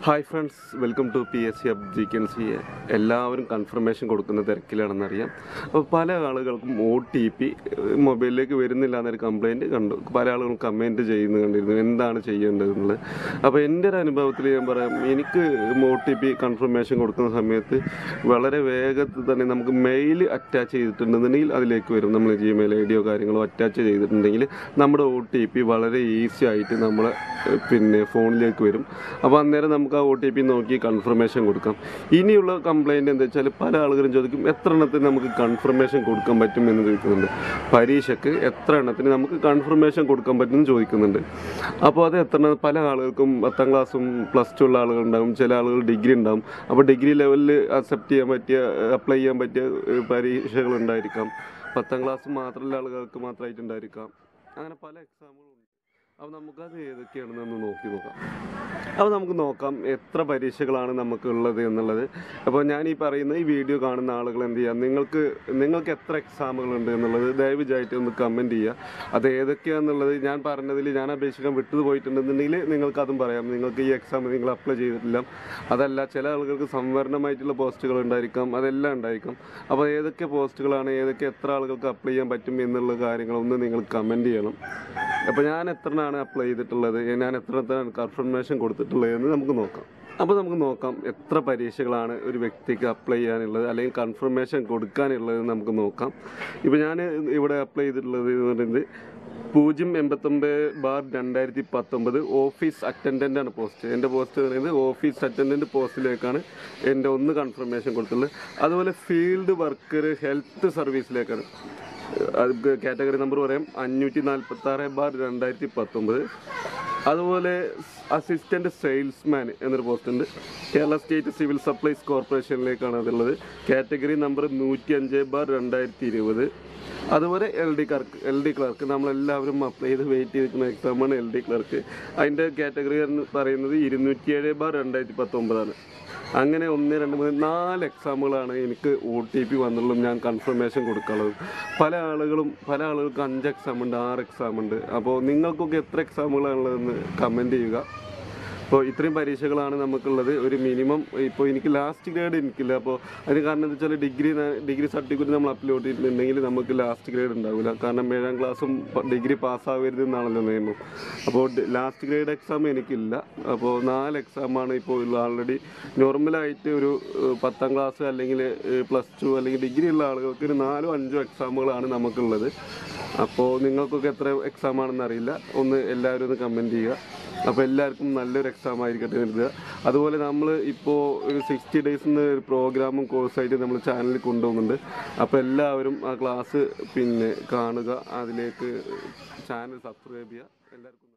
hi friends welcome to P S C അബ് ജി കെൻ സി എല്ലാവരും കൺഫർമേഷൻ കൊടുക്കുന്ന തിരക്കിലാണെന്നറിയാം അപ്പോൾ പല ആളുകൾക്കും ഒ ടി പി മൊബൈലിലേക്ക് വരുന്നില്ല എന്നൊരു കംപ്ലയിൻറ്റ് കണ്ടു പല ആളുകളും കമൻറ്റ് ചെയ്യുന്നത് കണ്ടിരുന്നു എന്താണ് ചെയ്യേണ്ടതെന്നുള്ളത് അപ്പോൾ എൻ്റെ ഒരു അനുഭവത്തിൽ ഞാൻ പറയാം എനിക്ക് ഒ ടി പി കൺഫർമേഷൻ കൊടുക്കുന്ന സമയത്ത് വളരെ വേഗത്തിൽ തന്നെ നമുക്ക് മെയിൽ അറ്റാച്ച് ചെയ്തിട്ടുണ്ടെന്നുണ്ടെങ്കിൽ അതിലേക്ക് വരും നമ്മൾ ജിമെയിൽ ഐ ഡിയോ കാര്യങ്ങളോ അറ്റാച്ച് ചെയ്തിട്ടുണ്ടെങ്കിൽ നമ്മുടെ ഒ ടി പി വളരെ ഈസി ആയിട്ട് നമ്മളെ ഏഹ്, പിന്നെ ഫോണിലേക്ക് വരും അപ്പോൾ അന്നേരം നമുക്ക് ആ ഒ ടി പി നോക്കി കൺഫർമേഷൻ കൊടുക്കാം ഇനിയുള്ള കംപ്ലൈൻറ്റ് എന്താ വെച്ചാൽ പല ആളുകളും ചോദിക്കും എത്ര എണ്ണത്തിന് നമുക്ക് കൺഫർമേഷൻ കൊടുക്കാൻ പറ്റും എന്ന് ചോദിക്കുന്നുണ്ട് പരീക്ഷയ്ക്ക് എത്ര എണ്ണത്തിന് നമുക്ക് കൺഫർമേഷൻ കൊടുക്കാൻ പറ്റും എന്ന് ചോദിക്കുന്നുണ്ട് അപ്പോൾ അത് എത്ര എണ്ണം പല ആളുകൾക്കും പത്താം ക്ലാസ്സും പ്ലസ് ടു ഉള്ള ആളുകളുണ്ടാവും ചില ആളുകൾ ഡിഗ്രി ഉണ്ടാവും അപ്പോൾ ഡിഗ്രി ലെവലിൽ അക്സെപ്റ്റ് ചെയ്യാൻ പറ്റിയ അപ്ലൈ ചെയ്യാൻ പറ്റിയ ഏഹ്, പരീക്ഷകൾ ഉണ്ടായിരിക്കാം പത്താം ക്ലാസ് മാത്രമുള്ള ആളുകൾക്ക് മാത്രമായിട്ടുണ്ടായിരിക്കാം അങ്ങനെ പല എക്സാമുകളും ഉണ്ട് അപ്പോൾ നമുക്കത് ഏതൊക്കെയാണെന്നൊന്ന് നോക്കി നോക്കാം അപ്പോൾ നമുക്ക് നോക്കാം എത്ര പരീക്ഷകളാണ് നമുക്കുള്ളത് എന്നുള്ളത് അപ്പോൾ ഞാൻ ഈ പറയുന്ന ഈ വീഡിയോ കാണുന്ന ആളുകൾ എന്ത് ചെയ്യുക നിങ്ങൾക്ക് നിങ്ങൾക്ക് എത്ര എക്സാമുകളുണ്ട് എന്നുള്ളത് ദയവിച്ചായിട്ട് ഒന്ന് കമൻറ്റ് ചെയ്യുക അത് ഏതൊക്കെയാണെന്നുള്ളത് ഞാൻ പറഞ്ഞതിൽ ഞാൻ അപേക്ഷിക്കാൻ വിട്ടു പോയിട്ടുണ്ടെന്നുണ്ടെങ്കിൽ നിങ്ങൾക്ക് അതും പറയാം നിങ്ങൾക്ക് ഈ എക്സാം നിങ്ങൾ അപ്ലൈ ചെയ്തിട്ടില്ല അതല്ല ചില ആളുകൾക്ക് സംവരണമായിട്ടുള്ള പോസ്റ്റുകൾ ഉണ്ടായിരിക്കാം അതെല്ലാം ഉണ്ടായിരിക്കാം അപ്പോൾ ഏതൊക്കെ പോസ്റ്റുകളാണ് ഏതൊക്കെ എത്ര ആളുകൾക്ക് അപ്ലൈ ചെയ്യാൻ പറ്റും എന്നുള്ള കാര്യങ്ങളൊന്ന് നിങ്ങൾ കമൻറ്റ് ചെയ്യണം അപ്പോൾ ഞാൻ എത്രനാണ് അപ്ലൈ ചെയ്തിട്ടുള്ളത് ഞാൻ എത്രത്തിനാണ് കൺഫർമേഷൻ കൊടുത്തിട്ടുള്ളത് എന്ന് നമുക്ക് നോക്കാം അപ്പോൾ നമുക്ക് നോക്കാം എത്ര പരീക്ഷകളാണ് ഒരു വ്യക്തിക്ക് അപ്ലൈ ചെയ്യാനുള്ളത് അല്ലെങ്കിൽ കൺഫർമേഷൻ കൊടുക്കാനുള്ളത് എന്ന് നമുക്ക് നോക്കാം ഇപ്പോൾ ഞാൻ ഇവിടെ അപ്ലൈ ചെയ്തിട്ടുള്ളത് എന്ന് പറയുന്നത് പൂജ്യം എൺപത്തൊമ്പത് ബാർ രണ്ടായിരത്തി പത്തൊമ്പത് ഓഫീസ് അറ്റൻഡൻ്റ് ആണ് പോസ്റ്റ് എൻ്റെ പോസ്റ്റ് പറയുന്നത് ഓഫീസ് അറ്റൻഡൻറ്റ് പോസ്റ്റിലേക്കാണ് എൻ്റെ ഒന്ന് കൺഫർമേഷൻ കൊടുത്തിട്ടുള്ളത് അതുപോലെ ഫീൽഡ് വർക്കർ ഹെൽത്ത് സർവീസിലേക്കാണ് അത് കാറ്റഗറി നമ്പർ പറയാം അഞ്ഞൂറ്റി നാൽപ്പത്തി ആറ് ബാർ രണ്ടായിരത്തി പത്തൊമ്പത് അതുപോലെ അസിസ്റ്റന്റ് സെയിൽസ്മാൻ എന്നൊരു പോസ്റ്റ് ഉണ്ട് കേരള സ്റ്റേറ്റ് സിവിൽ സപ്ലൈസ് കോർപ്പറേഷനിലേക്കാണ് അതുള്ളത് കാറ്റഗറി നമ്പർ നൂറ്റി അഞ്ച് ബാർ രണ്ടായിരത്തി ഇരുപത് അതുപോലെ L D clerk L D clerk നമ്മളെല്ലാവരും അപ്ലൈ ചെയ്ത് വെയിറ്റ് ചെയ്തിരിക്കുന്ന എക്സാമാണ് എൽ ഡി ക്ലർക്ക് അതിൻ്റെ കാറ്റഗറി എന്ന് പറയുന്നത് ഇരുന്നൂറ്റിയേഴ് ബാർ രണ്ടായിരത്തി പത്തൊമ്പതാണ് അങ്ങനെ ഒന്ന് രണ്ട് മൂന്ന് നാല് എക്സാമുകളാണ് എനിക്ക് ഒ ടി പി വന്നുള്ളൂ ഞാൻ കൺഫർമേഷൻ കൊടുക്കാനുള്ളത് പല ആളുകളും പല ആളുകൾക്ക് അഞ്ച് എക്സാം ഉണ്ട് ആറ് എക്സാം ഉണ്ട് അപ്പോൾ നിങ്ങൾക്കൊക്കെ എത്ര എക്സാമുകളാണുള്ളതെന്ന് കമൻറ്റ് ചെയ്യുക അപ്പോൾ ഇത്രയും പരീക്ഷകളാണ് നമുക്കുള്ളത് ഒരു മിനിമം ഇപ്പോൾ എനിക്ക് ലാസ്റ്റ് ഗ്രേഡ് എനിക്കില്ല അപ്പോൾ അതിന് കാരണം എന്താ വെച്ചാൽ ഡിഗ്രി ഡിഗ്രി സർട്ടിഫിക്കറ്റ് നമ്മൾ അപ്ലോഡ് ചെയ്തിട്ടുണ്ടെങ്കിൽ നമുക്ക് ലാസ്റ്റ് ഗ്രേഡ് ഉണ്ടാവില്ല കാരണം ഏഴാം ക്ലാസ്സും ഡിഗ്രി പാസ്സാവരുത് എന്നാണല്ലോ നിയമം അപ്പോൾ ലാസ്റ്റ് ഗ്രേഡ് എക്സാം എനിക്കില്ല അപ്പോൾ നാല് എക്സാമാണ് ഇപ്പോൾ ഉള്ള ആൾറെഡി നോർമലായിട്ട് ഒരു ഏഹ്, പത്താം ക്ലാസ് അല്ലെങ്കിൽ പ്ലസ് ടു അല്ലെങ്കിൽ ഡിഗ്രി ഉള്ള ആളുകൾക്ക് ഒരു നാലോ അഞ്ചോ എക്സാമുകളാണ് നമുക്കുള്ളത് അപ്പോൾ നിങ്ങൾക്കൊക്കെ എത്ര എക്സാം ആണെന്ന് അറിയില്ല ഒന്ന് എല്ലാവരും ഒന്ന് കമൻറ്റ് ചെയ്യുക അപ്പോൾ എല്ലാവർക്കും നല്ലൊരു എക്സാം ആയിരിക്കട്ടെ എന്ന് കരുതുക അതുപോലെ നമ്മൾ ഇപ്പോൾ ഒരു സിക്സ്റ്റി ഡേയ്സിന് ഒരു പ്രോഗ്രാമും കോഴ്സായിട്ട് നമ്മൾ ചാനലിൽ കൊണ്ടുപോകുന്നുണ്ട് അപ്പോൾ എല്ലാവരും ആ ക്ലാസ് പിന്നെ കാണുക അതിലേക്ക് ചാനൽ സബ്സ്ക്രൈബ് ചെയ്യുക എല്ലാവർക്കും